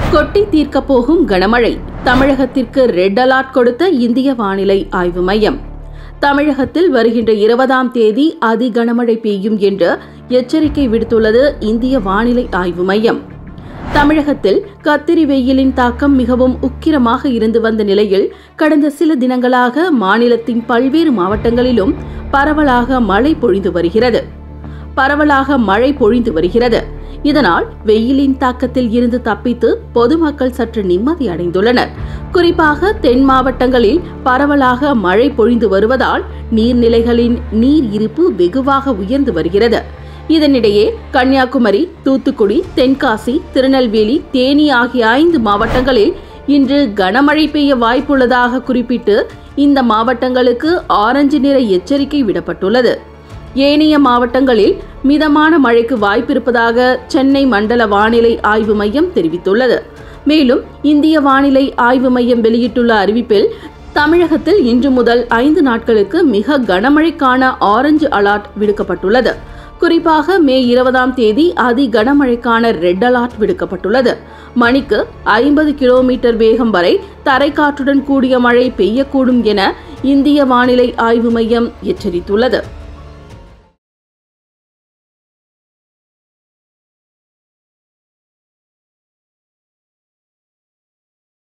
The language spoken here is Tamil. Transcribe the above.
கொட்டி தீர்க்க போகும் கனமழை தமிழகத்திற்கு ரெட் அலர்ட் கொடுத்த இந்திய வானிலை ஆய்வு மையம் தமிழகத்தில் வருகின்ற இருபதாம் தேதி அதி கனமழை பெய்யும் என்று எச்சரிக்கை விடுத்துள்ளது இந்திய வானிலை ஆய்வு மையம் தமிழகத்தில் கத்திரி வெயிலின் தாக்கம் மிகவும் உக்கிரமாக இருந்து வந்த நிலையில் கடந்த சில தினங்களாக மாநிலத்தின் பல்வேறு மாவட்டங்களிலும் பரவலாக மழை பொழிந்து வருகிறது பரவலாக மழை பொழிந்து வருகிறது இதனால் வெயிலின் தாக்கத்தில் இருந்து தப்பித்து பொதுமக்கள் சற்று நிம்மதி அடைந்துள்ளனர் குறிப்பாக தென் மாவட்டங்களில் பரவலாக மழை பொழிந்து வருவதால் நீர்நிலைகளின் நீர் இருப்பு வெகுவாக உயர்ந்து வருகிறது இதனிடையே கன்னியாகுமரி தூத்துக்குடி தென்காசி திருநெல்வேலி தேனி ஆகிய ஐந்து மாவட்டங்களில் இன்று கனமழை பெய்ய வாய்ப்புள்ளதாக குறிப்பிட்டு இந்த மாவட்டங்களுக்கு ஆரஞ்சு நிற எச்சரிக்கை விடப்பட்டுள்ளது ஏனைய மாவட்டங்களில் மிதமான மழைக்கு வாய்ப்பிருப்பதாக சென்னை மண்டல வானிலை ஆய்வு மையம் தெரிவித்துள்ளது மேலும் இந்திய வானிலை ஆய்வு மையம் வெளியிட்டுள்ள அறிவிப்பில் தமிழகத்தில் இன்று முதல் ஐந்து நாட்களுக்கு மிக கனமழைக்கான ஆரஞ்சு அலர்ட் விடுக்கப்பட்டுள்ளது குறிப்பாக மே இருபதாம் தேதி அதி கனமழைக்கான ரெட் அலர்ட் விடுக்கப்பட்டுள்ளது மணிக்கு ஐம்பது கிலோமீட்டர் வேகம் வரை தரைக்காற்றுடன் கூடிய மழை பெய்யக்கூடும் என இந்திய வானிலை ஆய்வு மையம் எச்சரித்துள்ளது